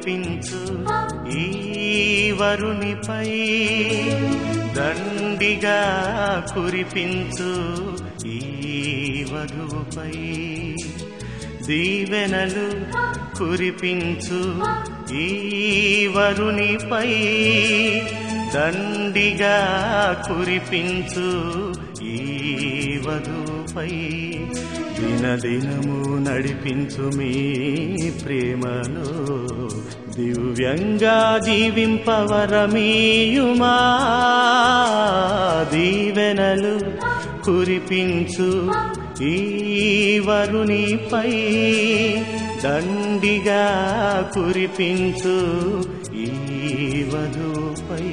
కురిపించు ఈ వరునిపై దండిగా కురిపించు ఈ వధువుపై దీవెనలు కురిపించు ఈ వరునిపై దండిగా కురిపించు ఈ వధుపై దినదినము నడిపించు మీ ప్రేమలో దివ్యంగా జీవింపవరమీయుమా దీవెనలు కురిపించు ఈ వరునిపై దండిగా కురిపించు ఈ వధుపై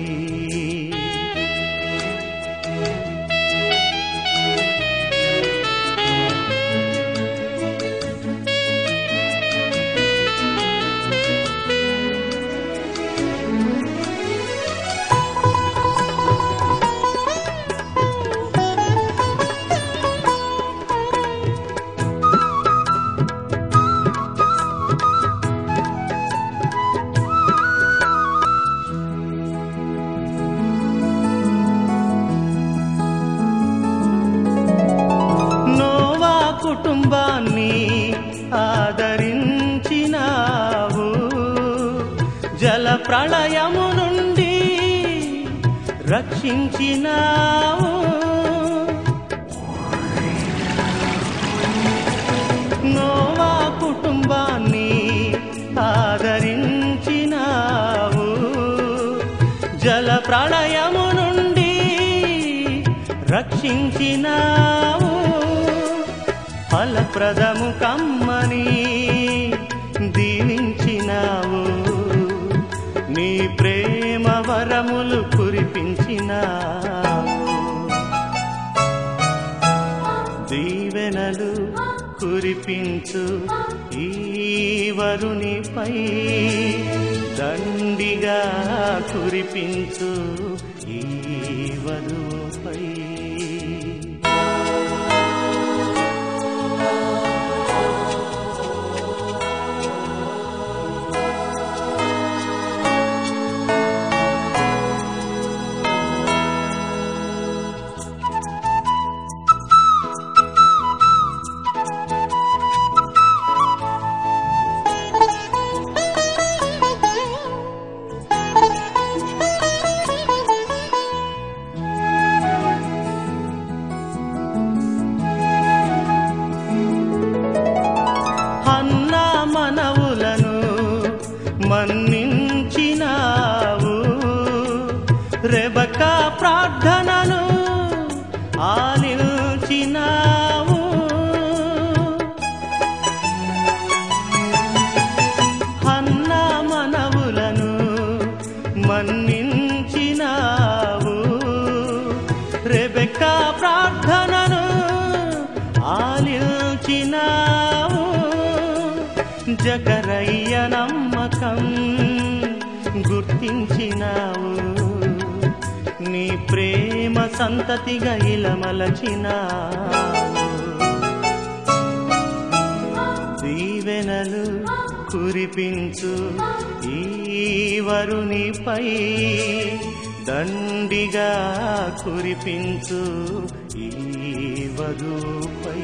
నోవా కుటుంబాన్ని ఆదరించినావు జల ప్రళయము నుండి రక్షించినావు నోవా కుటుంబాన్ని ఆదరించినావు జల ప్రళయము నుండి రక్షించినావు ఫలప్రదము కమ్మని దీవించినావు నీ ప్రేమ వరములు కురిపించినావు దీవెనలు కురిపించు ఈ వరునిపై దండిగా కురిపించు ఈ వధుపై అన్నా మనవులను మన్నించినావు రెబకా ప్రార్థనను ఆలించినావు అన్నా మనవులను మన్నించినావు రెబెకా ప్రార్థనను ఆలించినావు జకరయ్య నమ్మకం గుర్తించినావు నీ ప్రేమ సంతతిగా ఇలమలచినావు దీవెనలు కురిపించు ఈ వరునిపై దండిగా కురిపించు ఈ వధుపై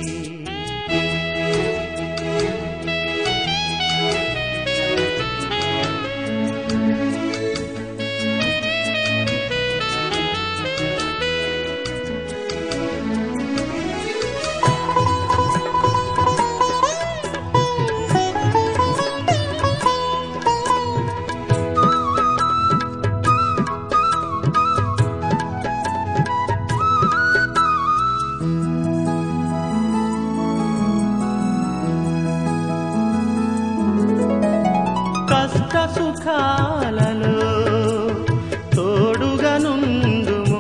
కష్ట సుఖాలలో తోడుగా నుండుము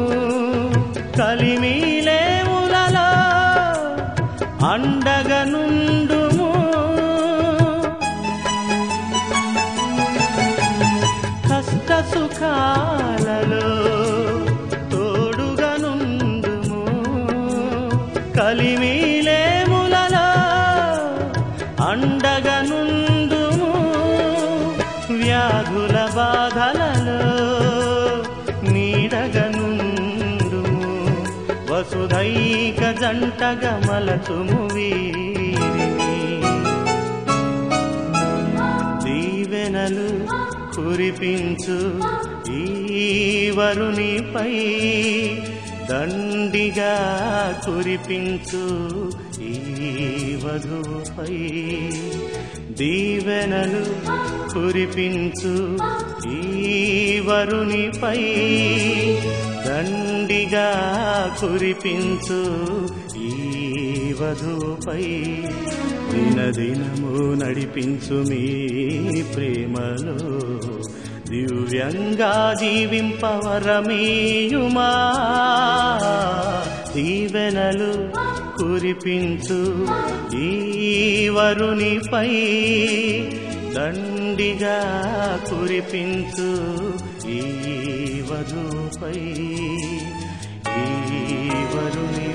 కలిమిలేములలో అండగా నుండుము కష్ట సుఖాలలో తోడుగా నుండుము కలిమిలేములలో అండగా నుండుము ఏకైక జంటగా మలచుము వీరిని దీవెనలు కురిపించు ఈ వరునిపై దండిగా కురిపించు ఈ వధువుపై దీవెనలు కురిపించు ఈ వరునిపై దండిగా కురిపించు ఈ వధువుపై దినదినము నడిపించు మీ ప్రేమలో దివ్యంగా జీవింపవరమీయుమా దీవెనలు కురిపించు ఈ వరునిపై దండిగా కురిపించు ఈ వధుపై ఈ వరుని